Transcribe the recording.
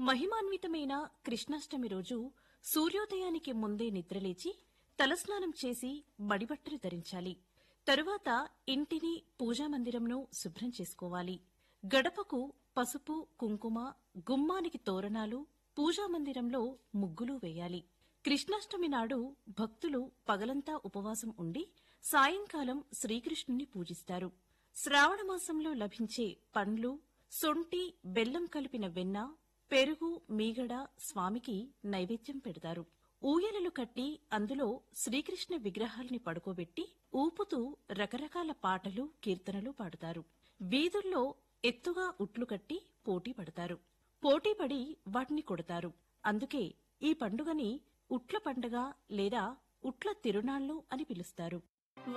మహిమాన్వితమైన కృష్ణాష్టమి రోజు సూర్యోదయానికి ముందే నిద్రలేచి తలస్నానం చేసి బడిబట్టలు ధరించాలి తరువాత ఇంటిని పూజామందిరంను శుభ్రం చేసుకోవాలి గడపకు పసుపు కుంకుమ గుమ్మానికి తోరణాలు పూజామందిరంలో ముగ్గులు వేయాలి కృష్ణాష్టమి నాడు భక్తులు పగలంతా ఉపవాసం ఉండి సాయంకాలం శ్రీకృష్ణుని పూజిస్తారు శ్రావణమాసంలో లభించే పండ్లు సొంటి బెల్లం కలిపిన వెన్న పెరుగు మీగడ స్వామికి నైవేద్యం పెడతారు ఊయలలు కట్టి అందులో శ్రీకృష్ణ విగ్రహాల్ని పడుకోబెట్టి ఊపుతూ రకరకాల పాటలు కీర్తనలు పాడుతారు వీధుల్లో ఎత్తుగా ఉట్లు కట్టి పోటీ పడతారు పోటీపడి వాటిని కొడతారు అందుకే ఈ పండుగని ఉట్ల పండగ లేదా ఉట్ల తిరునాళ్లు అని పిలుస్తారు